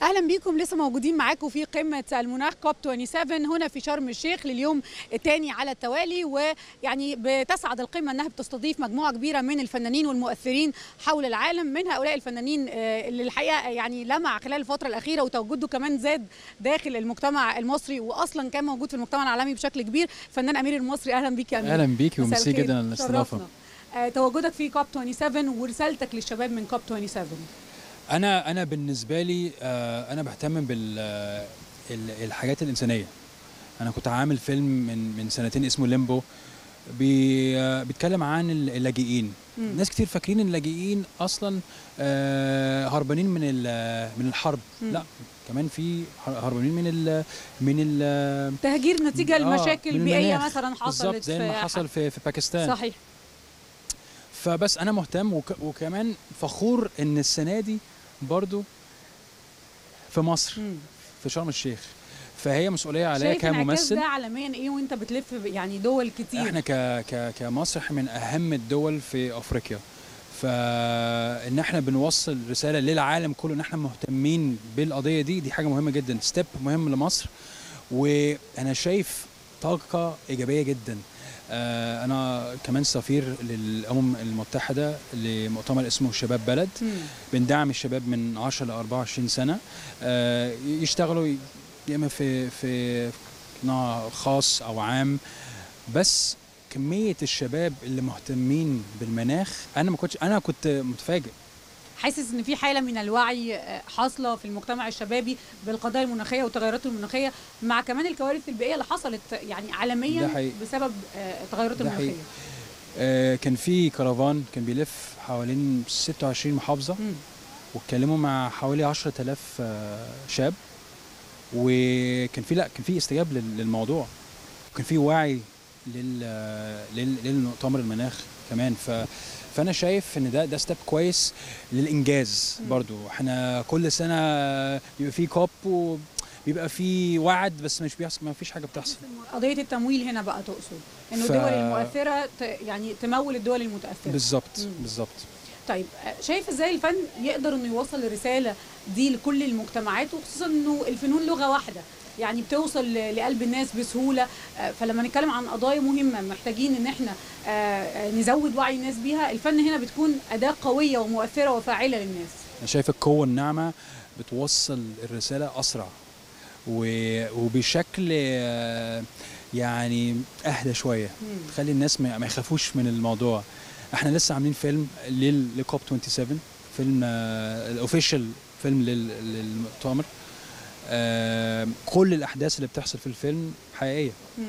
اهلا بيكم لسه موجودين معاكم في قمه المناخ كوب 27 هنا في شرم الشيخ لليوم الثاني على التوالي ويعني بتسعد القمه انها بتستضيف مجموعه كبيره من الفنانين والمؤثرين حول العالم من هؤلاء الفنانين آه، اللي الحقيقه يعني لمع خلال الفتره الاخيره وتواجده كمان زاد داخل المجتمع المصري واصلا كان موجود في المجتمع العالمي بشكل كبير فنان امير المصري اهلا بيك يا امير اهلا بيكي مساء وميرسي الخير. جدا على الاستضافه شرفنا. آه، تواجدك في كوب 27 ورسالتك للشباب من كوب 27 انا انا بالنسبه لي آه، انا بهتم بال آه، ال- الحاجات الانسانيه انا كنت عامل فيلم من من سنتين اسمه ليمبو بي آه، بيتكلم عن اللاجئين مم. ناس كتير فاكرين اللاجئين اصلا آه، هربانين من ال- من الحرب مم. لا كمان في هربانين من ال من ال تهجير نتيجه آه، لمشاكل من بيئيه المناخ. مثلا بالظبط حصلت زي في ما حصل في في باكستان صحيح فبس انا مهتم وك وكمان فخور ان السنه دي برضو في مصر مم. في شرم الشيخ فهي مسؤوليه عليا شايف انعكاس كممثل ده عالميا ايه وانت بتلف ب- يعني دول كتير احنا ك ك كمصر احنا من اهم الدول في افريقيا فان احنا بنوصل رساله للعالم كله ان احنا مهتمين بالقضيه دي دي حاجه مهمه جدا ستيب مهم لمصر وانا شايف طاقه ايجابيه جدا آه، انا كمان سفير للامم المتحده لمؤتمر اسمه شباب بلد مم. بندعم الشباب من 10 ل 24 سنه آه، يشتغلوا ي- يا اما في في قطاع خاص او عام بس كميه الشباب اللي مهتمين بالمناخ انا ما كنتش انا كنت متفاجئ حاسس ان في حاله من الوعي آه، حاصله في المجتمع الشبابي بالقضايا المناخيه والتغيرات المناخيه مع كمان الكوارث البيئيه اللي حصلت يعني ده عالميا حقيقي. بسبب آه، التغيرات ده المناخيه حقيقي. آه، كان في كرفان كان بيلف حوالين 26 محافظه مم. واتكلموا مع حوالي 10000 آه، شاب وكان في لا كان في استجابه لل- للموضوع وكان في وعي لل لل- للمؤتمر المناخ كمان ف فانا شايف ان ده ده ستيب كويس للانجاز مم. برضو احنا كل سنه بيبقى في كوب وبيبقى في وعد بس مش بيحصل ما فيش حاجه بتحصل قضيه التمويل هنا بقى تقصد انه ف- الدول المؤثره ت- يعني تمول الدول المتاثره بالظبط مم. بالظبط طيب آه، شايف ازاي الفن يقدر انه يوصل الرساله دي لكل المجتمعات وخصوصا انه الفنون لغه واحده يعني بتوصل ل- لقلب الناس بسهوله آه، فلما نتكلم عن قضايا مهمه محتاجين ان احنا آه، آه، نزود وعي الناس بيها الفن هنا بتكون اداه قويه ومؤثره وفاعله للناس انا شايف القوه الناعمه بتوصل الرساله اسرع و- وبشكل آه، يعني اهدى شويه مم. تخلي الناس ما ما يخافوش من الموضوع احنا لسه عاملين فيلم لل- لكوب 27 فيلم الاوفيشال فيلم لل- للمؤتمر آه، كل الاحداث اللي بتحصل في الفيلم حقيقيه مم.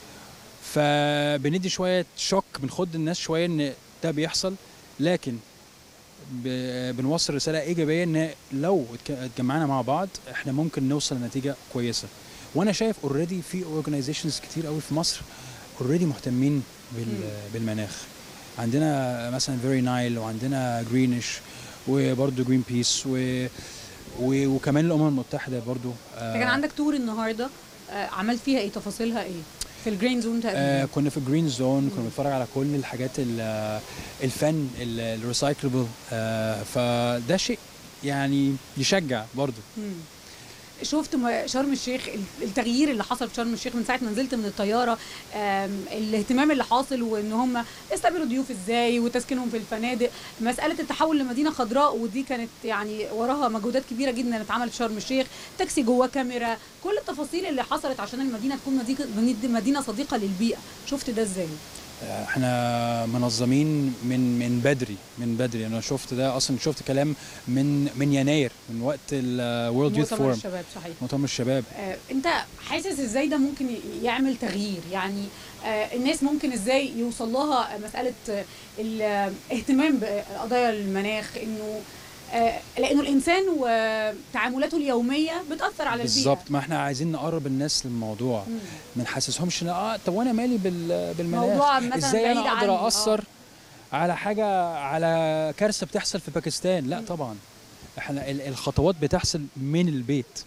فبندي شويه شوك بنخد الناس شويه ان ده بيحصل لكن ب- بنوصل رساله ايجابيه ان لو اتك- اتجمعنا مع بعض احنا ممكن نوصل لنتيجه كويسه وانا شايف اوريدي في اورجانيزيشنز كتير قوي في مصر اوريدي مهتمين بال مم. بالمناخ عندنا مثلا فيري نايل وعندنا جرينش وبرضه جرين بيس و و- وكمان الامم المتحده برضو انت كان عندك تور النهارده آه، عملت فيها ايه تفاصيلها ايه في الجرين زون آه تقريبا كنا في جرين زون كنا مم. بنتفرج على كل الحاجات ال- الفن الريسايكلبل آه فده شيء يعني يشجع برضو مم. شفت م- شرم الشيخ ال- التغيير اللي حصل في شرم الشيخ من ساعه ما نزلت من الطياره آم، الاهتمام اللي حاصل وان هم استقبلوا ضيوف ازاي وتسكينهم في الفنادق مساله التحول لمدينه خضراء ودي كانت يعني وراها مجهودات كبيره جدا اتعملت في شرم الشيخ تاكسي جواه كاميرا كل التفاصيل اللي حصلت عشان المدينه تكون مدينه مدينه صديقه للبيئه شفت ده ازاي آه احنا منظمين من من بدري من بدري انا شفت ده اصلا شفت كلام من من يناير من وقت الورلد يوث مؤتمر فورم الشباب صحيح مؤتمر الشباب آه، انت حاسس ازاي ده ممكن ي- يعمل تغيير يعني آه، الناس ممكن ازاي يوصل لها مساله آه، الاهتمام بقضايا المناخ انه آه، لانه الانسان وتعاملاته اليوميه بتاثر على البيئه بالظبط ما احنا عايزين نقرب الناس للموضوع مم. ما نحسسهمش ان اه طب وانا مالي بال- بالمناخ موضوع مثلا ازاي بعيد انا عني، آه. اقدر اثر على حاجه على كارثه بتحصل في باكستان لا مم. طبعا احنا ال- الخطوات بتحصل من البيت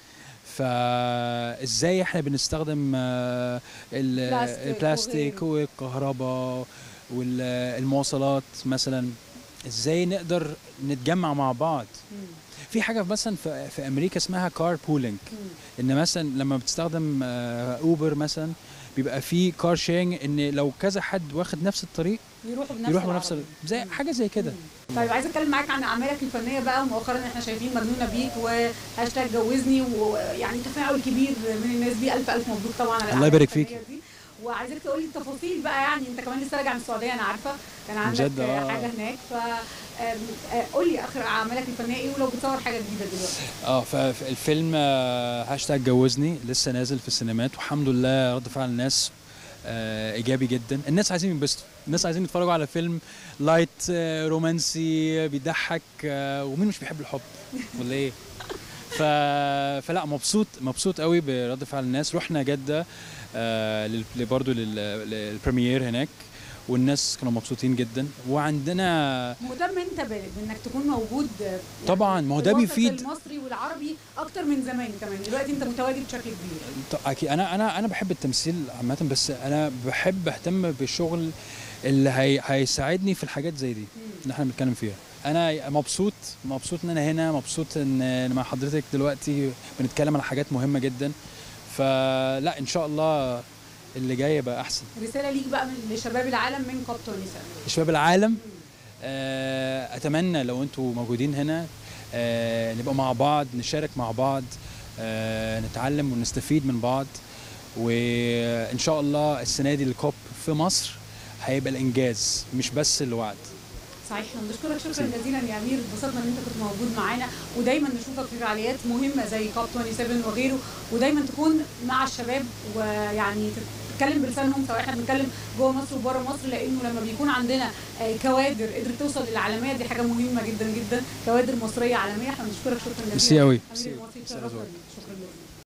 فازاي احنا بنستخدم آه، ال- بلاستيك البلاستيك والكهرباء والمواصلات مثلا ازاي نقدر نتجمع مع بعض مم. في حاجه مثلا في, في امريكا اسمها كار بولينج ان مثلا لما بتستخدم آه، اوبر مثلا بيبقى في كار شيرنج ان لو كذا حد واخد نفس الطريق يروحوا بنفس يروحوا بنفس العربية. ال- زي حاجه زي كده طيب عايزه اتكلم معاك عن اعمالك الفنيه بقى مؤخرا احنا شايفين مجنونه بيك وهاشتاج جوزني ويعني تفاعل كبير من الناس دي الف الف مبروك طبعا على الله الأعمال يبارك الفنية فيك. دي. وعايزاك تقول لي التفاصيل بقى يعني انت كمان لسه راجع من السعوديه انا عارفه كان عندك بجد، آه. حاجه هناك ف آم، آه، قول لي اخر اعمالك الفنيه ايه ولو بتصور حاجه جديده دلوقتي اه فالفيلم آه، هاشتاج جوزني لسه نازل في السينمات والحمد لله رد فعل الناس آه، ايجابي جدا الناس عايزين ينبسطوا الناس عايزين يتفرجوا على فيلم لايت آه، رومانسي بيضحك آه، ومين مش بيحب الحب ولا ايه ف... فلا مبسوط مبسوط قوي برد فعل الناس رحنا جده آه لل- برضه لل... للبريمير هناك والناس كانوا مبسوطين جدا وعندنا مهتم انت ب- بانك تكون موجود يعني طبعاً، ما هو في ده الوسط بيفيد. المصري والعربي اكتر من زمان كمان دلوقتي انت متواجد بشكل كبير ط- اكيد انا انا انا بحب التمثيل عامه بس انا بحب اهتم بالشغل اللي هي هيساعدني في الحاجات زي دي اللي احنا بنتكلم فيها انا مبسوط مبسوط ان انا هنا مبسوط ان إن مع حضرتك دلوقتي بنتكلم على حاجات مهمه جدا فلا ان شاء الله اللي جاي يبقى احسن رساله ليك بقى من لشباب العالم من قبط ونساء شباب العالم آه، اتمنى لو انتوا موجودين هنا آه، نبقى مع بعض نشارك مع بعض آه، نتعلم ونستفيد من بعض وان شاء الله السنه دي الكوب في مصر هيبقى الانجاز مش بس الوعد صحيح احنا بنشكرك شكرا ميرسي. جزيلا يا امير اتبسطنا ان انت كنت موجود معانا ودايما نشوفك في فعاليات مهمه زي كاب 27 وغيره ودايما تكون مع الشباب ويعني تتكلم بلسانهم سواء احنا بنتكلم جوه مصر وبره مصر لانه لما بيكون عندنا آه، كوادر قدرت توصل للعالميه دي حاجه مهمه جدا جدا كوادر مصريه عالميه احنا بنشكرك شكرا جزيلا ميرسي قوي امير المصري ميرسي. تشرفنا بيك. شكرا جزيلا